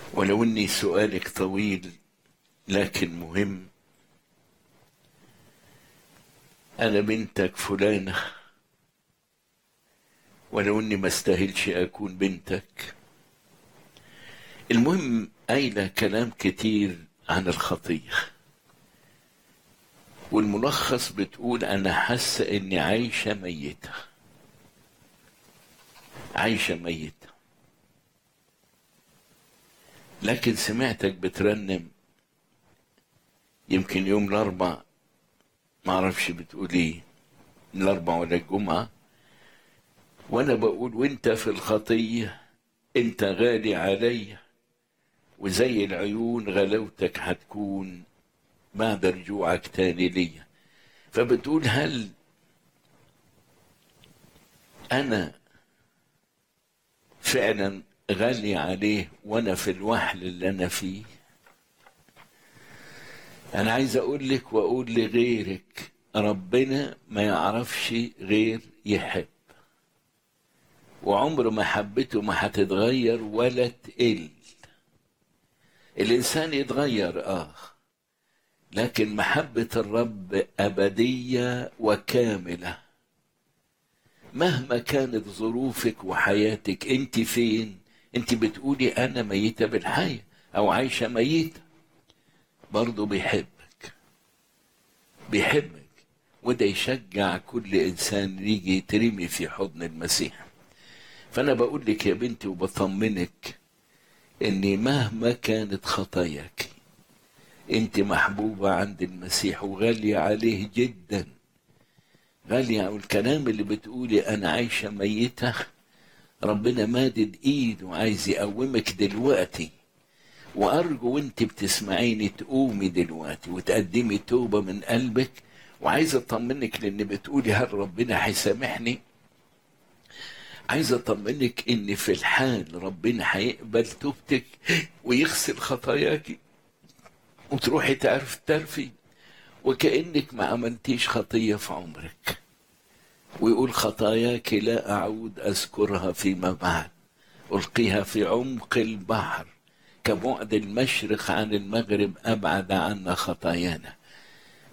ولو اني سؤالك طويل لكن مهم انا بنتك فلانه ولو اني ما استاهلش اكون بنتك المهم قايله كلام كتير عن الخطيه والملخص بتقول انا حاسه اني عايشه ميته عايشه ميته لكن سمعتك بترنم يمكن يوم الاربع ما اعرفش بتقول ايه الاربع ولا الجمعه وانا بقول وانت في الخطيه انت غالي عليا وزي العيون غلاوتك هتكون بعد رجوعك تاني ليا فبتقول هل انا فعلا غالي عليه وانا في الوحل اللي انا فيه انا عايز اقول لك واقول لغيرك ربنا ما يعرفش غير يحب وعمر محبته ما هتتغير ولا تقل الانسان يتغير اه لكن محبه الرب ابديه وكامله مهما كانت ظروفك وحياتك انت فين انت بتقولي انا ميته بالحياه او عايشه ميته برضه بيحبك بيحبك وده يشجع كل انسان يجي يترمي في حضن المسيح فانا بقول لك يا بنتي وبطمنك ان مهما كانت خطاياك انت محبوبه عند المسيح وغاليه عليه جدا غاليه والكلام اللي بتقولي انا عايشه ميته ربنا مادد ايده وعايز يقومك دلوقتي وارجو وانت بتسمعيني تقومي دلوقتي وتقدمي توبه من قلبك وعايز اطمنك لان بتقولي هل ربنا هيسامحني عايز اطمنك ان في الحال ربنا هيقبل توبتك ويغسل خطاياك وتروحي تعرف تعرفي وكانك ما عملتيش خطيه في عمرك ويقول خطاياك لا اعود اذكرها فيما بعد القيها في عمق البحر كبعد المشرق عن المغرب ابعد عنا خطايانا